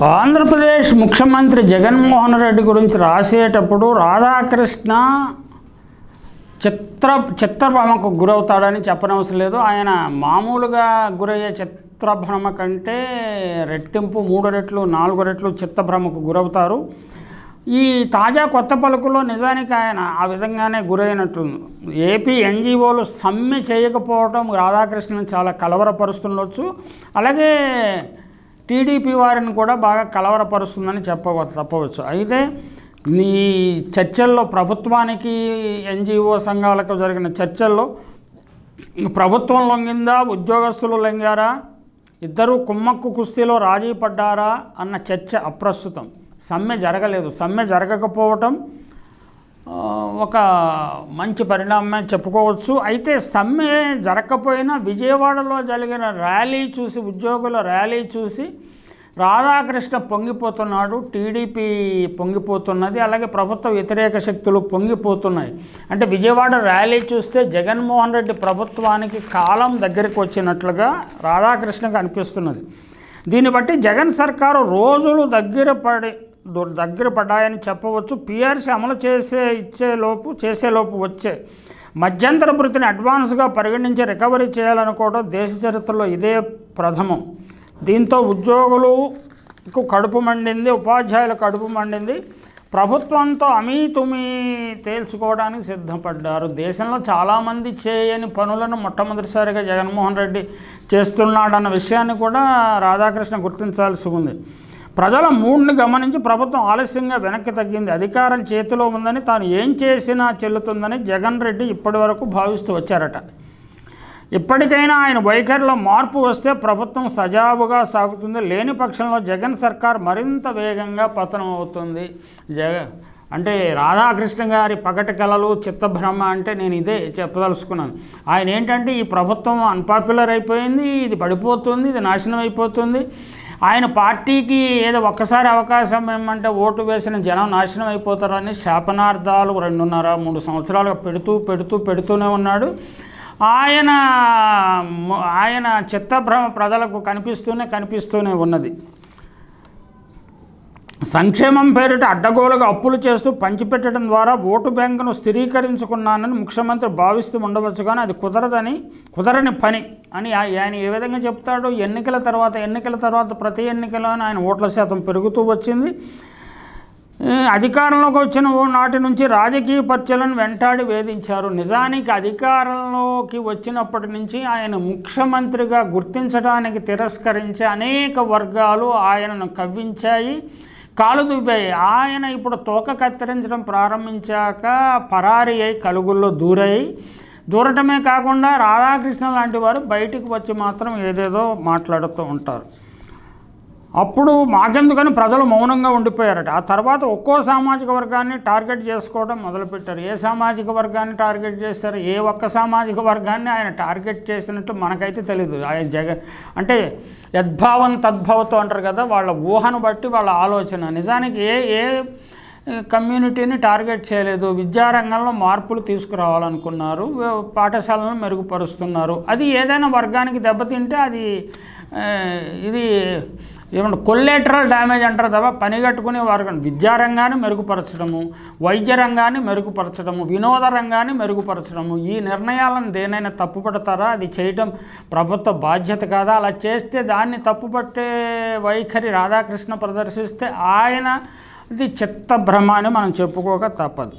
ఆంధ్రప్రదేశ్ ముఖ్యమంత్రి జగన్మోహన్ రెడ్డి గురించి రాసేటప్పుడు రాధాకృష్ణ చిత్ర చిత్రభ్రమకు గురవుతాడని చెప్పనవసరం లేదు ఆయన మామూలుగా గురయ్యే చిత్రభ్రమ కంటే రెట్టింపు మూడు రెట్లు నాలుగు రెట్లు చిత్రభ్రమకు గురవుతారు ఈ తాజా కొత్త పలుకులో నిజానికి ఆయన ఆ విధంగానే గురైనట్టు ఏపీ ఎన్జిఓలు సమ్మె చేయకపోవడం రాధాకృష్ణను చాలా కలవరపరుస్తుండొచ్చు అలాగే టీడీపీ వారిని కూడా బాగా కలవరపరుస్తుందని చెప్పవ చెప్పవచ్చు అయితే ఈ చర్చల్లో ప్రభుత్వానికి ఎన్జిఓ సంఘాలకు జరిగిన చర్చల్లో ప్రభుత్వం లొంగిందా ఉద్యోగస్తులు లొంగారా ఇద్దరు కుమ్మక్కు కుస్తీలో రాజీ పడ్డారా అన్న చర్చ అప్రస్తుతం సమ్మె జరగలేదు సమ్మె జరగకపోవటం ఆ, ఒక మంచి పరిణామమే చెప్పుకోవచ్చు అయితే సమ్మె జరగకపోయినా విజయవాడలో జరిగిన ర్యాలీ చూసి ఉద్యోగుల ర్యాలీ చూసి రాధాకృష్ణ పొంగిపోతున్నాడు టీడీపీ పొంగిపోతున్నది అలాగే ప్రభుత్వ వ్యతిరేక శక్తులు పొంగిపోతున్నాయి అంటే విజయవాడ ర్యాలీ చూస్తే జగన్మోహన్ రెడ్డి ప్రభుత్వానికి కాలం దగ్గరికి వచ్చినట్లుగా రాధాకృష్ణకు అనిపిస్తున్నది దీన్ని బట్టి జగన్ సర్కారు రోజులు దగ్గర పడి దు- దగ్గర పడ్డాయని చెప్పవచ్చు పిఆర్సీ అమలు చేసే ఇచ్చేలోపు చేసేలోపు వచ్చే మధ్యంతర వృత్తిని అడ్వాన్స్గా పరిగణించి రికవరీ చేయాలనుకోవడం దేశ చరిత్రలో ఇదే ప్రథమం దీంతో ఉద్యోగులకు కడుపు మండింది ఉపాధ్యాయుల కడుపు మండింది ప్రభుత్వంతో అమీతుమీ తేల్చుకోవడానికి సిద్ధపడ్డారు దేశంలో చాలామంది చేయని పనులను మొట్టమొదటిసారిగా జగన్మోహన్ రెడ్డి చేస్తున్నాడన్న విషయాన్ని కూడా రాధాకృష్ణ గుర్తించాల్సి ఉంది ప్రజల మూడ్ని గమనించి ప్రభుత్వం ఆలస్యంగా వెనక్కి తగ్గింది అధికారం చేతిలో ఉందని తాను ఏం చేసినా చెల్లుతుందని జగన్ రెడ్డి ఇప్పటివరకు భావిస్తూ వచ్చారట ఇప్పటికైనా ఆయన వైఖరిలో మార్పు వస్తే ప్రభుత్వం సజావుగా సాగుతుంది లేని పక్షంలో జగన్ సర్కార్ మరింత వేగంగా పతనం అవుతుంది జగ అంటే రాధాకృష్ణ గారి పగటి కళలు చిత్తభ్రమ అంటే నేను ఇదే చెప్పదలుచుకున్నాను ఆయన ఏంటంటే ఈ ప్రభుత్వం అన్పాపులర్ అయిపోయింది ఇది పడిపోతుంది ఇది నాశనం అయిపోతుంది ఆయన పార్టీకి ఏదో ఒక్కసారి అవకాశం ఏమంటే ఓటు వేసిన జనం నాశనం అయిపోతారని శాపనార్థాలు రెండున్నర మూడు సంవత్సరాలుగా పెడుతూ పెడుతూ పెడుతూనే ఉన్నాడు ఆయన ఆయన చిత్తభ్రమ ప్రజలకు కనిపిస్తూనే కనిపిస్తూనే ఉన్నది సంక్షేమం పేరిట అడ్డగోలుగా అప్పులు చేస్తూ పంచిపెట్టడం ద్వారా ఓటు బ్యాంకును స్థిరీకరించుకున్నానని ముఖ్యమంత్రి భావిస్తూ ఉండవచ్చు కానీ అది కుదరదని కుదరని పని అని ఆ- ఆయన ఏ విధంగా చెప్తాడు ఎన్నికల తర్వాత ఎన్నికల తర్వాత ప్రతి ఎన్నికలోనే ఆయన ఓట్ల శాతం పెరుగుతూ వచ్చింది ఏ, అధికారంలోకి వచ్చిన ఓ నాటి నుంచి రాజకీయ పర్చలను వెంటాడి వేధించారు నిజానికి అధికారంలోకి వచ్చినప్పటి నుంచి ఆయన ముఖ్యమంత్రిగా గుర్తించడానికి తిరస్కరించే అనేక వర్గాలు ఆయనను కవ్వించాయి కాలు దువ్వాయి ఆయన ఇప్పుడు తోక కత్తిరించడం ప్రారంభించాక పరారి అయి కలుగుల్లో దూరాయి దూరటమే కాకుండా రాధాకృష్ణ లాంటి వారు బయటికి వచ్చి మాత్రం ఏదేదో మాట్లాడుతూ ఉంటారు అప్పుడు మాకెందుకని ప్రజలు మౌనంగా ఉండిపోయారట ఆ తర్వాత ఒక్కో సామాజిక వర్గాన్ని టార్గెట్ చేసుకోవడం మొదలుపెట్టారు ఏ సామాజిక వర్గాన్ని టార్గెట్ చేస్తారు ఏ ఒక్క సామాజిక వర్గాన్ని ఆయన టార్గెట్ చేసినట్టు మనకైతే తెలియదు ఆయన జగ అంటే యద్భావం తద్భవతో అంటారు కదా వాళ్ళ ఊహను బట్టి వాళ్ళ ఆలోచన నిజానికి ఏ ఏ కమ్యూనిటీని టార్గెట్ చేయలేదు విద్యారంగంలో మార్పులు తీసుకురావాలనుకున్నారు వే- పాఠశాలను మెరుగుపరుస్తున్నారు అది ఏదైనా వర్గానికి దెబ్బతింటే అది ఆ, ఇది ఏమంటే కొల్లేటరల్ డ్యామేజ్ అంటారు తప్ప పని కట్టుకునే వర్గం విద్యారంగాన్ని మెరుగుపరచడము వైద్య రంగాన్ని మెరుగుపరచడము వినోద రంగాన్ని మెరుగుపరచడము ఈ నిర్ణయాలను దేనైనా తప్పుపడతారా అది చేయటం ప్రభుత్వ బాధ్యత కాదా అలా చేస్తే దాన్ని తప్పుపట్టే వైఖరి రాధాకృష్ణ ప్రదర్శిస్తే ఆయన ఇది చిత్తభ్రమ అని మనం చెప్పుకోక తప్పదు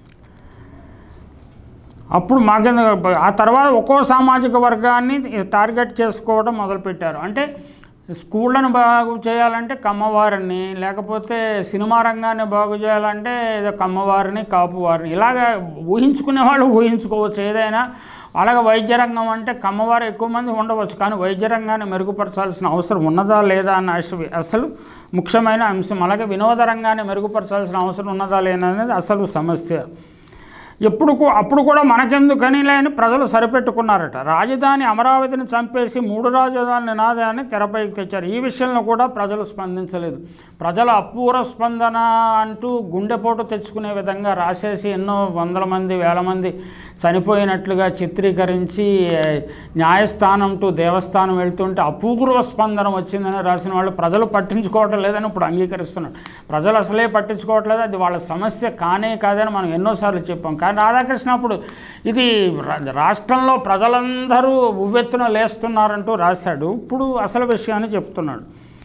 అప్పుడు మాకెందు ఆ తర్వాత ఒక్కో సామాజిక వర్గాన్ని టార్గెట్ చేసుకోవడం మొదలుపెట్టారు అంటే స్కూళ్ళను బాగు చేయాలంటే కమ్మవారిని లేకపోతే సినిమా రంగాన్ని బాగు చేయాలంటే ఏదో కమ్మవారిని కాపువారిని ఇలాగ ఊహించుకునే వాళ్ళు ఊహించుకోవచ్చు ఏదైనా అలాగే వైద్య రంగం అంటే కమ్మవారు ఎక్కువ మంది ఉండవచ్చు కానీ వైద్య రంగాన్ని మెరుగుపరచాల్సిన అవసరం ఉన్నదా లేదా అన్న అసలు అసలు ముఖ్యమైన అంశం అలాగే వినోద రంగాన్ని మెరుగుపరచాల్సిన అవసరం ఉన్నదా లేదా అనేది అసలు సమస్య ఎప్పుడు కూ- అప్పుడు కూడా మనకెందుకని లేని ప్రజలు సరిపెట్టుకున్నారట రాజధాని అమరావతిని చంపేసి మూడు రాజధాని నినాదాన్ని తెరపైకి తెచ్చారు ఈ విషయంలో కూడా ప్రజలు స్పందించలేదు ప్రజల అపూర్వ స్పందన అంటూ గుండెపోటు తెచ్చుకునే విధంగా రాసేసి ఎన్నో వందల మంది వేల మంది చనిపోయినట్లుగా చిత్రీకరించి ఏ, న్యాయస్థానం టు దేవస్థానం వెళ్తుంటే అపూర్వ స్పందన వచ్చిందని రాసిన వాళ్ళు ప్రజలు పట్టించుకోవటం లేదని ఇప్పుడు అంగీకరిస్తున్నారు ప్రజలు అసలే పట్టించుకోవట్లేదు అది వాళ్ళ సమస్య కానే కాదని మనం ఎన్నోసార్లు చెప్పాం కానీ రాధాకృష్ణ అప్పుడు ఇది రా- రాష్ట్రంలో ప్రజలందరూ ఉవ్వెత్తున లేస్తున్నారంటూ రాశాడు ఇప్పుడు అసలు విషయాన్ని చెప్తున్నాడు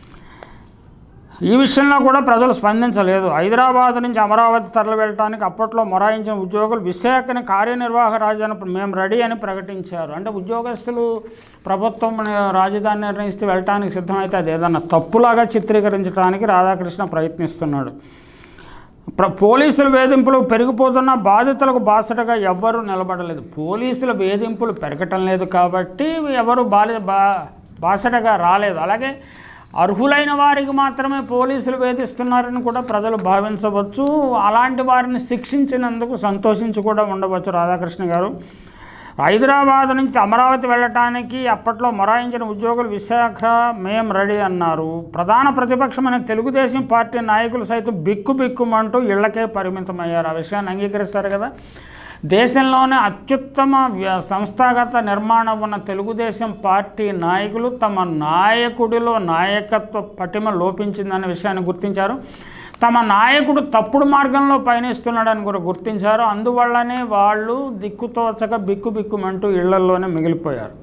ఈ విషయంలో కూడా ప్రజలు స్పందించలేదు హైదరాబాద్ నుంచి అమరావతి తరలి వెళ్ళడానికి అప్పట్లో మొరాయించిన ఉద్యోగులు విశాఖని కార్యనిర్వాహక రాజధాని మేము రెడీ అని ప్రకటించారు అంటే ఉద్యోగస్తులు ప్రభుత్వం రాజధాని నిర్ణయిస్తే వెళ్ళటానికి సిద్ధమైతే అది ఏదన్నా తప్పులాగా చిత్రీకరించడానికి రాధాకృష్ణ ప్రయత్నిస్తున్నాడు ప్ర పోలీసుల వేధింపులు పెరిగిపోతున్న బాధితులకు బాసటగా ఎవ్వరూ నిలబడలేదు పోలీసుల వేధింపులు పెరగటం లేదు కాబట్టి ఎవరు బాలి బా బాసటగా రాలేదు అలాగే అర్హులైన వారికి మాత్రమే పోలీసులు వేధిస్తున్నారని కూడా ప్రజలు భావించవచ్చు అలాంటి వారిని శిక్షించినందుకు సంతోషించి కూడా ఉండవచ్చు రాధాకృష్ణ గారు హైదరాబాద్ నుంచి అమరావతి వెళ్ళటానికి అప్పట్లో మొరాయించిన ఉద్యోగులు విశాఖ మేం రెడీ అన్నారు ప్రధాన ప్రతిపక్షమైన తెలుగుదేశం పార్టీ నాయకులు సైతం బిక్కు బిక్కుమంటూ ఇళ్లకే పరిమితమయ్యారు ఆ విషయాన్ని అంగీకరిస్తారు కదా దేశంలోనే అత్యుత్తమ వ్య- సంస్థాగత నిర్మాణం ఉన్న తెలుగుదేశం పార్టీ నాయకులు తమ నాయకుడిలో నాయకత్వ పటిమ లోపించిందనే విషయాన్ని గుర్తించారు తమ నాయకుడు తప్పుడు మార్గంలో పయనిస్తున్నాడని కూడా గుర్తించారు అందువల్లనే వాళ్ళు దిక్కుతోచక బిక్కు బిక్కుమంటూ ఇళ్లల్లోనే మిగిలిపోయారు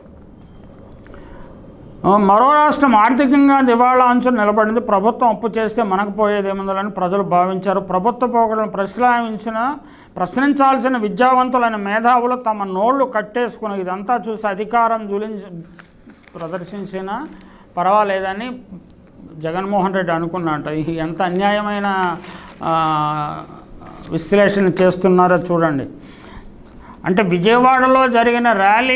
ఆ, మరో రాష్ట్రం ఆర్థికంగా దివాళా అంచున నిలబడింది ప్రభుత్వం అప్పు చేస్తే మనకు పోయేదేముందని ప్రజలు భావించారు ప్రభుత్వ పోకడలను ప్రశ్నించిన ప్రశ్నించాల్సిన విద్యావంతులైన మేధావులు తమ నోళ్లు కట్టేసుకుని ఇదంతా చూసి అధికారం జులించి ప్రదర్శించినా పర్వాలేదని జగన్మోహన్ రెడ్డి అనుకున్నట్ట ఇది ఎంత అన్యాయమైన ఆ, విశ్లేషణ చేస్తున్నారో చూడండి అంటే విజయవాడలో జరిగిన ర్యాలీ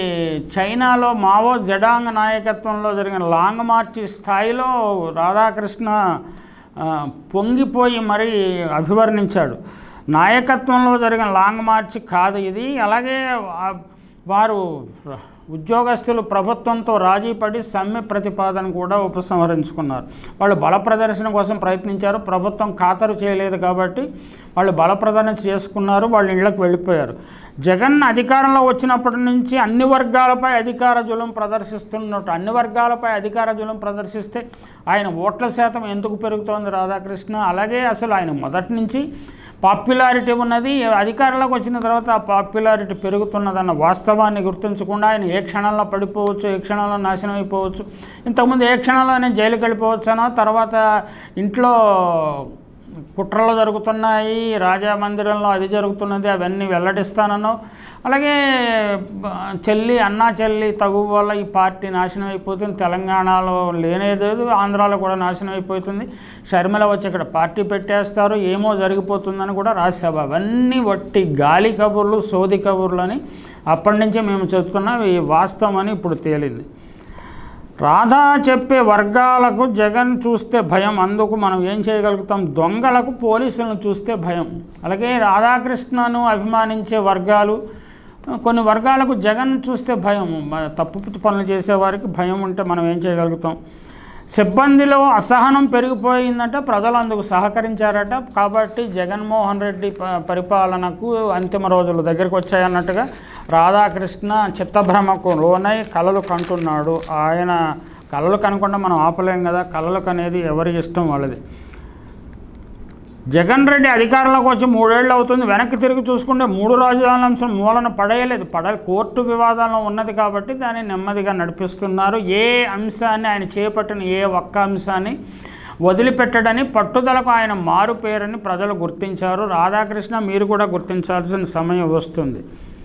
చైనాలో మావో జడాంగ్ నాయకత్వంలో జరిగిన లాంగ్ మార్చి స్థాయిలో రాధాకృష్ణ ఆ, పొంగిపోయి మరీ అభివర్ణించాడు నాయకత్వంలో జరిగిన లాంగ్ మార్చి కాదు ఇది అలాగే ఆ, వారు ఉద్యోగస్తులు ప్రభుత్వంతో రాజీ పడి సమ్మె ప్రతిపాదన కూడా ఉపసంహరించుకున్నారు వాళ్ళు బల ప్రదర్శన కోసం ప్రయత్నించారు ప్రభుత్వం ఖాతరు చేయలేదు కాబట్టి వాళ్ళు బల ప్రదర్శన చేసుకున్నారు వాళ్ళు ఇళ్ళకి వెళ్ళిపోయారు జగన్ అధికారంలో వచ్చినప్పటి నుంచి అన్ని వర్గాలపై అధికార జులం ప్రదర్శిస్తున్నట్టు అన్ని వర్గాలపై అధికార జులం ప్రదర్శిస్తే ఆయన ఓట్ల శాతం ఎందుకు పెరుగుతోంది రాధాకృష్ణ అలాగే అసలు ఆయన మొదటి నుంచి పాపులారిటీ ఉన్నది అధికారంలోకి వచ్చిన తర్వాత ఆ పాపులారిటీ పెరుగుతున్నదన్న వాస్తవాన్ని గుర్తుంచకుండా ఆయన ఏ క్షణంలో పడిపోవచ్చు ఏ క్షణంలో నాశనం అయిపోవచ్చు ఇంతకుముందు ఏ క్షణంలో నేను జైలుకి వెళ్ళిపోవచ్చానో తర్వాత ఇంట్లో కుట్రలు జరుగుతున్నాయి రాజా మందిరంలో అది జరుగుతున్నది అవన్నీ వెల్లడిస్తానను అలాగే బ- చెల్లి అన్నా చెల్లి తగు వల్ల ఈ పార్టీ నాశనం అయిపోతుంది తెలంగాణలో లేనేలేదు ఆంధ్రాలో కూడా నాశనం అయిపోతుంది షర్మిల వచ్చి ఇక్కడ పార్టీ పెట్టేస్తారు ఏమో జరిగిపోతుందని కూడా రాశావు అవన్నీ వట్టి గాలి కబుర్లు సోది కబుర్లు అని అప్పటి నుంచే మేము చెప్తున్నాం ఈ వాస్తవం అని ఇప్పుడు తేలింది రాధా చెప్పే వర్గాలకు జగన్ చూస్తే భయం అందుకు మనం ఏం చేయగలుగుతాం దొంగలకు పోలీసులను చూస్తే భయం అలాగే రాధాకృష్ణను అభిమానించే వర్గాలు కొన్ని వర్గాలకు జగన్ చూస్తే భయం మ- తప్పు పనులు చేసేవారికి భయం ఉంటే మనం ఏం చేయగలుగుతాం సిబ్బందిలో అసహనం పెరిగిపోయిందంటే ప్రజలు అందుకు సహకరించారట కాబట్టి జగన్మోహన్ రెడ్డి ప- పరిపాలనకు అంతిమ రోజులు దగ్గరికి వచ్చాయన్నట్టుగా రాధాకృష్ణ చిత్తభ్రమకు లోనై కలలు కంటున్నాడు ఆయన కలలు కనకుండా మనం ఆపలేం కదా కలలకు అనేది ఎవరి ఇష్టం వాళ్ళది జగన్ రెడ్డి అధికారంలోకి వచ్చి మూడేళ్ళు అవుతుంది వెనక్కి తిరిగి చూసుకుంటే మూడు రాజధానుల అంశం మూలన పడేయలేదు పడ కోర్టు వివాదంలో ఉన్నది కాబట్టి దాన్ని నెమ్మదిగా నడిపిస్తున్నారు ఏ అంశాన్ని ఆయన చేపట్టిన ఏ ఒక్క అంశాన్ని వదిలిపెట్టడని పట్టుదలకు ఆయన మారు పేరని ప్రజలు గుర్తించారు రాధాకృష్ణ మీరు కూడా గుర్తించాల్సిన సమయం వస్తుంది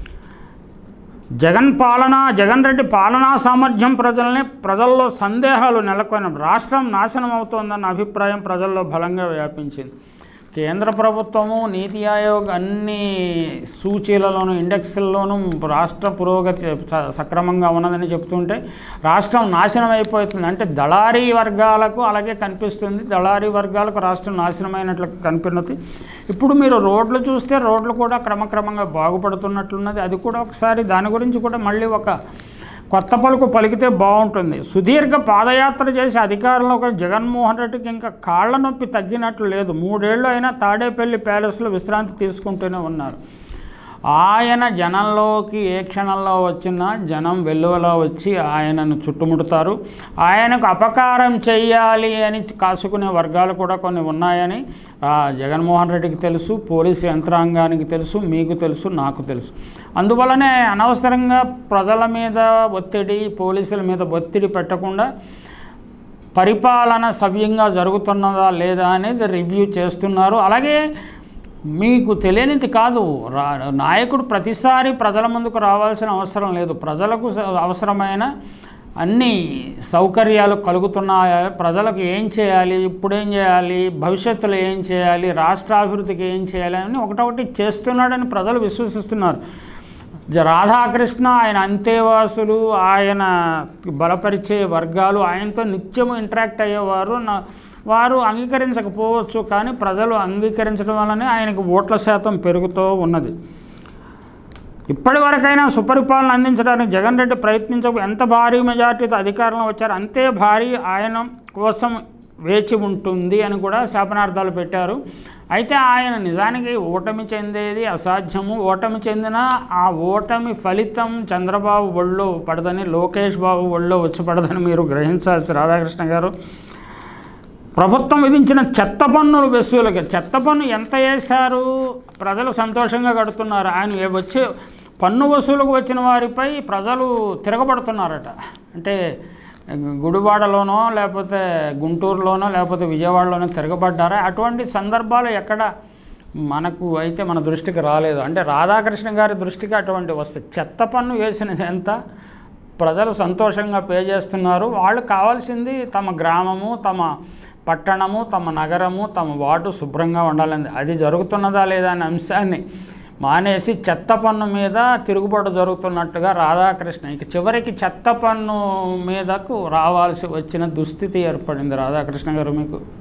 జగన్ పాలన జగన్ రెడ్డి పాలనా సామర్థ్యం ప్రజల్ని ప్రజల్లో సందేహాలు నెలకొన్న రాష్ట్రం నాశనం అవుతోందన్న అభిప్రాయం ప్రజల్లో బలంగా వ్యాపించింది కేంద్ర ప్రభుత్వము నీతి ఆయోగ్ అన్ని సూచీలలోనూ ఇండెక్స్ల్లోనూ రాష్ట్ర పురోగతి స- సక్రమంగా ఉన్నదని చెప్తుంటే రాష్ట్రం నాశనం అయిపోతుంది అంటే దళారీ వర్గాలకు అలాగే కనిపిస్తుంది దళారీ వర్గాలకు రాష్ట్రం నాశనమైనట్లు కనిపినది ఇప్పుడు మీరు రోడ్లు చూస్తే రోడ్లు కూడా క్రమక్రమంగా బాగుపడుతున్నట్లున్నది అది కూడా ఒకసారి దాని గురించి కూడా మళ్ళీ ఒక కొత్త పలుకు పలికితే బాగుంటుంది సుదీర్ఘ పాదయాత్ర చేసి అధికారంలోకి జగన్మోహన్ రెడ్డికి ఇంకా కాళ్ళ నొప్పి తగ్గినట్లు లేదు మూడేళ్ళు అయినా తాడేపల్లి ప్యాలెస్లో విశ్రాంతి తీసుకుంటూనే ఉన్నారు ఆయన జనంలోకి ఏ క్షణంలో వచ్చినా జనం వెల్లువలో వచ్చి ఆయనను చుట్టుముడతారు ఆయనకు అపకారం చెయ్యాలి అని కాసుకునే వర్గాలు కూడా కొన్ని ఉన్నాయని ఆ, జగన్మోహన్ రెడ్డికి తెలుసు పోలీసు యంత్రాంగానికి తెలుసు మీకు తెలుసు నాకు తెలుసు అందువలనే అనవసరంగా ప్రజల మీద ఒత్తిడి పోలీసుల మీద ఒత్తిడి పెట్టకుండా పరిపాలన సవ్యంగా జరుగుతున్నదా లేదా అనేది రివ్యూ చేస్తున్నారు అలాగే మీకు తెలియనిది కాదు రా నాయకుడు ప్రతిసారి ప్రజల ముందుకు రావాల్సిన అవసరం లేదు ప్రజలకు స- అవసరమైన అన్ని సౌకర్యాలు కలుగుతున్నాయా ప్రజలకు ఏం చేయాలి ఇప్పుడేం చేయాలి భవిష్యత్తులో ఏం చేయాలి రాష్ట్ర అభివృద్ధికి ఏం చేయాలి అని ఒకటొకటి చేస్తున్నాడని ప్రజలు విశ్వసిస్తున్నారు జ- రాధాకృష్ణ ఆయన అంతేవాసులు ఆయన బలపరిచే వర్గాలు ఆయనతో నిత్యము ఇంటరాక్ట్ అయ్యేవారు నా- వారు అంగీకరించకపోవచ్చు కానీ ప్రజలు అంగీకరించడం వల్లనే ఆయనకు ఓట్ల శాతం పెరుగుతూ ఉన్నది ఇప్పటి వరకైనా సుపరిపాలన అందించడానికి జగన్ రెడ్డి ప్రయత్నించక ఎంత భారీ మెజార్టీతో అధికారంలో వచ్చారు అంతే భారీ ఆయన కోసం వేచి ఉంటుంది అని కూడా శాపనార్థాలు పెట్టారు అయితే ఆయన నిజానికి ఓటమి చెందేది అసాధ్యము ఓటమి చెందిన ఆ ఓటమి ఫలితం చంద్రబాబు ఒళ్ళో పడదని లోకేష్ బాబు ఒళ్ళో వచ్చి పడదని మీరు గ్రహించాల్సి రాధాకృష్ణ గారు ప్రభుత్వం విధించిన చెత్త పన్నులు వసూలుకి చెత్త పన్ను ఎంత వేశారు ప్రజలు సంతోషంగా కడుతున్నారు ఆయన ఏ- వచ్చే పన్ను వసూలుకు వచ్చిన వారిపై ప్రజలు తిరగబడుతున్నారట అంటే గుడివాడలోనో లేకపోతే గుంటూరులోనో లేకపోతే విజయవాడలోనో తిరగబడ్డారా అటువంటి సందర్భాలు ఎక్కడ మనకు అయితే మన దృష్టికి రాలేదు అంటే రాధాకృష్ణ గారి దృష్టికి అటువంటి వస్తాయి చెత్త పన్ను వేసినది ఎంత ప్రజలు సంతోషంగా పే చేస్తున్నారు వాళ్ళు కావాల్సింది తమ గ్రామము తమ పట్టణము తమ నగరము తమ వార్డు శుభ్రంగా ఉండాలని అది జరుగుతున్నదా లేదా అనే అంశాన్ని మానేసి చెత్త పన్ను మీద తిరుగుబాటు జరుగుతున్నట్టుగా రాధాకృష్ణ ఇక చివరికి చెత్త పన్ను మీదకు రావాల్సి వచ్చిన దుస్థితి ఏర్పడింది రాధాకృష్ణ గారు మీకు